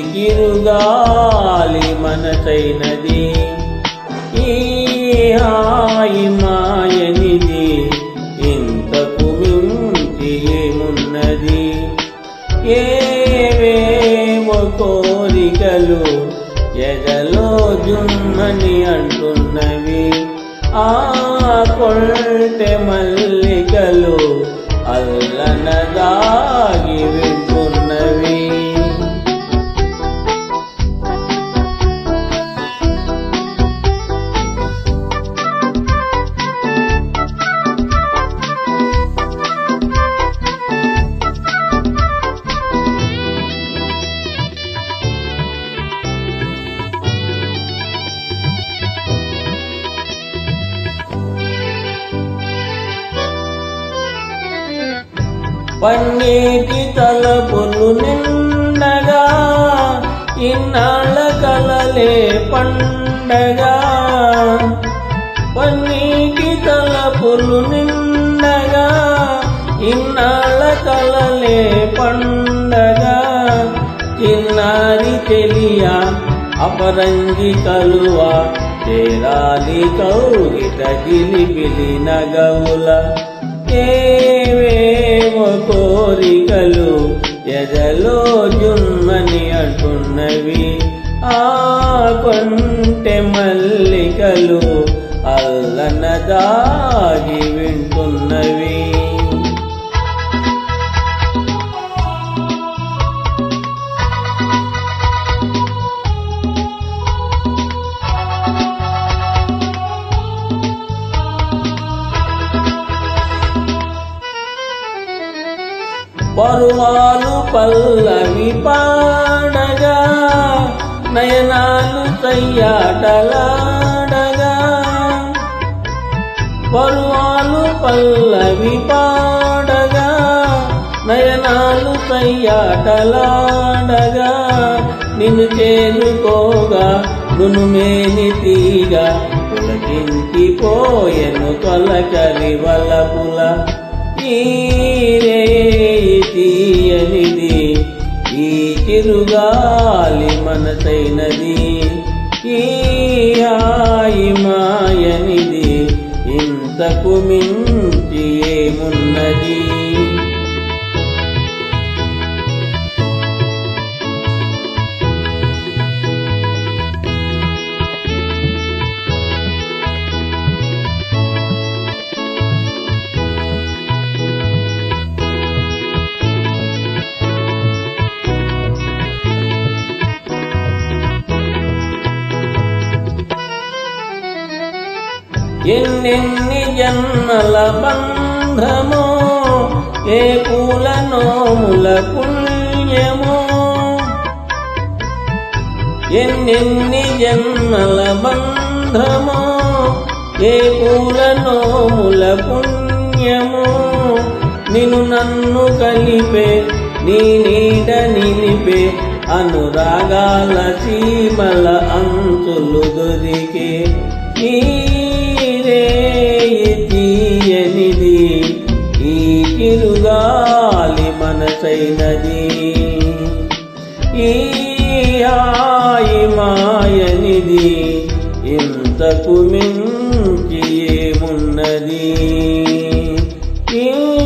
చిరుగాలి మనసైనది ఈ హాయి మాయనిది ఇంతకు మించి ఏమున్నది ఏవేవో కోరికలు ఎదలో జుమ్మని అంటున్నవి ఆ కొల్టె మల్లికలు అల్లన దాగి వింటున్నవి పన్నీటి తలపులు నిండగా ఇన్నాళ్ళ కలలే పండగా పన్నీటి తలపులు నిండగా ఇన్నాళ్ళ కలలే పండగా చిన్నారి తెలియ అపరంజి కలువ చేరాలి కౌగిట జిలిబిలి నగవుల ఏవేవో కోరికలు ఎదలో జుమ్మని అంటున్నవి ఆ కొంటె మల్లికలు అల్లన దాగి వింటున్నవి పరువాలు పల్లవి పాడగా నయనాలు సయ్యాటలాడగా పరువాలు పల్లవి పాడగా నయనాలు సయ్యాటలాడగా నిన్ను చేరుకోగా నునుమేని తీగా పులకించి పోయెను తొలకరి వలపుల ఈరే తీయనిది ఈ చిరుగాలి మనసైనది ఈ హాయి మాయనిది ఇంతకు మించి ఏమున్నది ఎన్నెన్ని జన్మల బంధమో ఏ పూల నోముల పుణ్యమో ఎన్నెన్ని జన్మల బంధమో ఏ పూల నోముల పుణ్యమో నిన్ను నన్ను కలిపే నీ నీడ నిలిపే అనురాగాల సీమల అంచులు దొరికే ఈరే తీయనిది ఈ చిరుగాలి మనసైనది ఈ హాయి మాయనిది ఇంతకు మించి ఏమున్నది ఈ